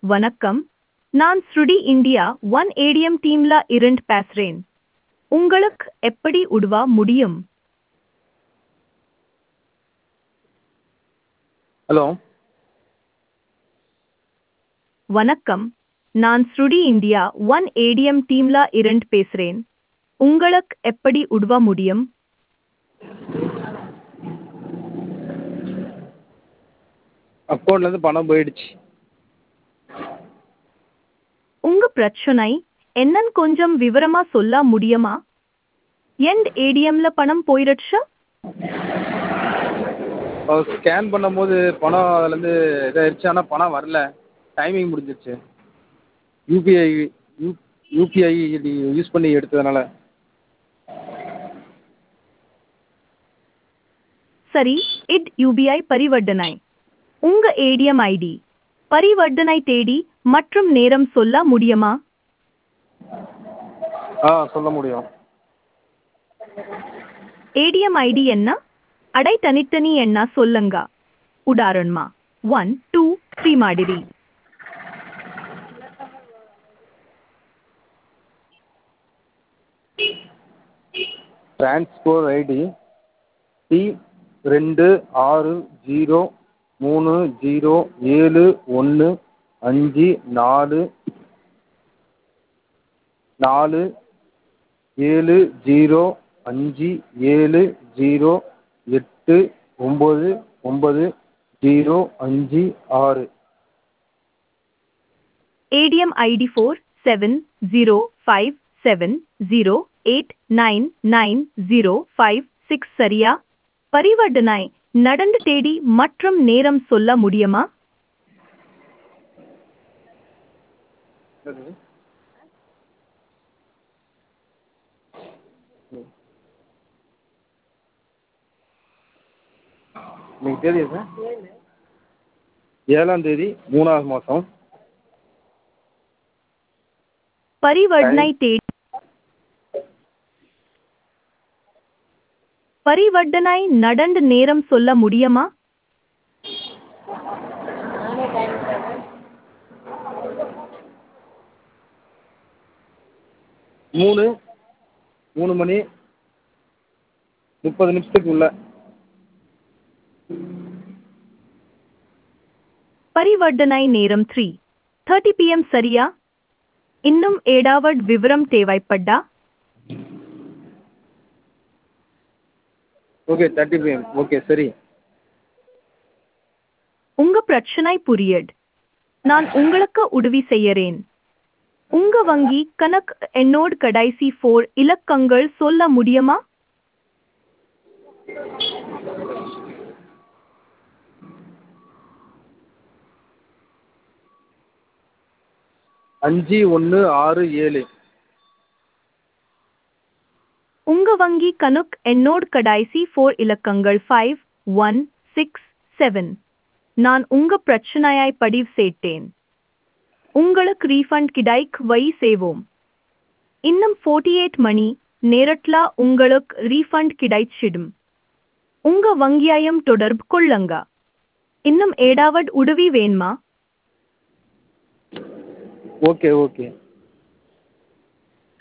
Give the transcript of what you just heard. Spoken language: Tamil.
வணக்கம் நான் ஸ்ருடி இந்தியா ஒன் ஏடிஎம் டீம்ல இருந்து பேசுறேன் உங்களுக்கு எப்படி உதவ முடியும் ஹலோ வணக்கம் நான் ஸ்ருடி இந்தியா ஒன் ஏடிஎம் டீம்ல இருந்து பேசுறேன் உங்களுக்கு எப்படி உதவ முடியும் அக்கௌண்ட்லேருந்து பணம் போயிடுச்சு உங்க பிரச்சனை என்னன்னு கொஞ்சம் விவரமா சொல்ல முடியுமா எண்ட் ஏடிஎம்ல பணம் போயிடுச்சா ஸ்கேன் பண்ணும்போது பணம் அதுலேருந்து இதாகிடுச்சு ஆனால் பணம் வரல டைமிங் முடிஞ்சிருச்சு யூபிஐ யூ யூபிஐ யூஸ் பண்ணி எடுத்ததுனால சரி இட் யூபிஐ பரிவர்த்தனை உங்க ஏடிஎம் ஐடி பரிவர்த்தனை தேதி மற்றும் நேரம் சொல்ல முடியுமா ஆ சொல்ல முடியும் ஏடிஎம் ஐடி என்ன அடை தனித்தனி என்ன சொல்லுங்க உதாரணமா ஒன் டூ த்ரீ ಮಾಡಿರಿ டிரான்ஸ்போர் ஐடி டி ரெண்டு ஆறு ஜீரோ மூணு ஜீரோ ஏழு ஒன்று அஞ்சு நாலு நாலு ஏழு ஜீரோ அஞ்சு ஏழு ஜீரோ எட்டு ஒம்பது ஒம்பது ஜீரோ அஞ்சு ஆறு ADM ID 4707089905 சரியா பரிவர்த்தனை நடந்த தேதி மற்றும் நேரம் சொல்ல முடியுமா இன்னைக்கு தேதி என்ன ஏழாம் தேதி மூணாவது மாதம் பரிவர்த்தனை தேதி பரிவர்த்தனை நடந்த நேரம் சொல்ல முடியுமா மூணு மூணு மணி முப்பது நிமிஷத்துக்கு உள்ள பரிவர்த்தனை நேரம் த்ரீ தேர்ட்டி பிஎம் சரியா இன்னும் ஏடாவட் விவரம் தேவைப்பட்டா ஓகே தேர்ட்டி பிஎம் ஓகே சரி உங்க பிரச்சனை புரியட் நான் உங்களுக்கு உதவி செய்யறேன் உங்க வங்கி கணக்கு என்னோட கடைசி ஃபோர் இலக்கங்கள் சொல்ல முடியுமா அஞ்சு ஒன்று ஆறு ஏழு உங்க வங்கி கணக்கு என்னோட கடைசி ஃபோர் இலக்கங்கள் ஃபைவ் ஒன் சிக்ஸ் செவன் நான் உங்க பிரச்சனையை பதிவு செய்தேன் உங்களுக்கு ரீஃபண்ட் கிடைக் வை செய்வோம் இன்னும் ஃபோர்ட்டி எயிட் மணி நேரட்ல உங்களுக்கு ரீஃபண்ட் கிடைச்சிடும் உங்க வங்கியாயம் தொடர்பு கொள்ளுங்க இன்னும் ஏடாவட் உதவி வேணுமா ஓகே ஓகே